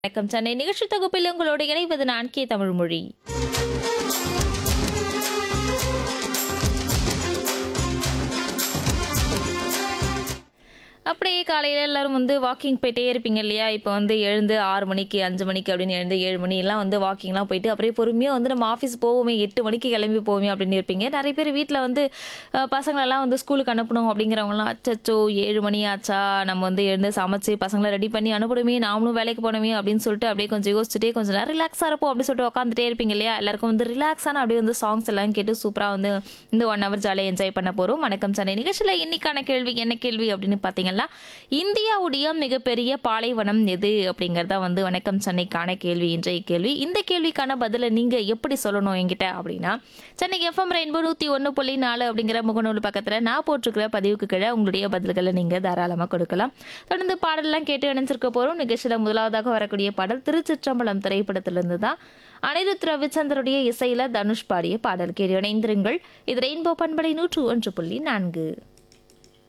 வணக்கம் சென்னை நிகழ்ச்சி தொகுப்பில் உங்களோடு இணைவது நான் கே தமிழ்மொழி அப்படியே காலையில் எல்லாரும் வந்து வாக்கிங் போயிட்டே இருப்பீங்க இல்லையா இப்போ வந்து எழுந்து ஆறு மணிக்கு அஞ்சு மணிக்கு அப்படின்னு எழுந்து ஏழு மணிலாம் வந்து வாக்கிங்லாம் போயிட்டு அப்படியே பொறுமையாக வந்து நம்ம ஆஃபீஸ் போவோமே எட்டு மணிக்கு கிளம்பி போவோமே அப்படின்னு இருப்பீங்க நிறைய பேர் வீட்டில் வந்து அஹ், பசங்களெல்லாம் வந்து ஸ்கூலுக்கு அனுப்பணும் அப்படிங்கிறவங்களாம் அச்சச்சோ ஏழு மணி ஆச்சா நம்ம வந்து எழுந்து சமைச்சு பசங்களை ரெடி பண்ணி அனுப்பணுமே நாமளும் வேலைக்கு போனோமே அப்படின்னு சொல்லிட்டு அப்படியே கொஞ்சம் யோசிச்சுட்டே கொஞ்சம் நேரம் ரிலாக்ஸாக இருப்போம் அப்படின்னு சொல்லிட்டு உட்காந்துட்டே இருப்பீங்க இல்லையா எல்லாருக்கும் வந்து ரிலாக்ஸான அப்படியே வந்து சாங்ஸ் எல்லாம் கேட்டு சூப்பராக வந்து இந்த ஒன் ஹவர் ஜாலியாக என்ஜாய் பண்ண போகிறோம் வணக்கம் சென்னை நிகழ்ச்சியில் இன்னைக்கான கேள்வி என்ன கேள்வி அப்படின்னு பார்த்தீங்கன்னா இந்தியாவுடைய மிகப்பெரிய பாலைவனம் எது அப்படிங்கிறதா வந்து வணக்கம் சென்னைக்கான கேள்வி இன்றைய கேள்வி இந்த கேள்விக்கான பதிலை நீங்கள் எப்படி சொல்லணும் என்கிட்ட அப்படின்னா சென்னை எஃப்எம் ரெயின்போ நூற்றி ஒன்று புள்ளி நாலு அப்படிங்கிற முகநூல் பக்கத்தில் நான் போட்டிருக்கிற பதிவுக்கு கீழே உங்களுடைய பதில்களை நீங்கள் தாராளமாக கொடுக்கலாம் தொடர்ந்து பாடல்லாம் கேட்டு இணைஞ்சிருக்க போகிறோம் நிகழ்ச்சியில் முதலாவதாக வரக்கூடிய பாடல் திருச்சிற்றம்பலம் திரைப்படத்திலிருந்து தான் அனிருத் ரவிச்சந்தருடைய இசையில தனுஷ் பாடிய பாடல் கேட்டு இணைந்திருங்கள் இது ரெயின்போ பண்பலை நூற்று ஒன்று புள்ளி நான்கு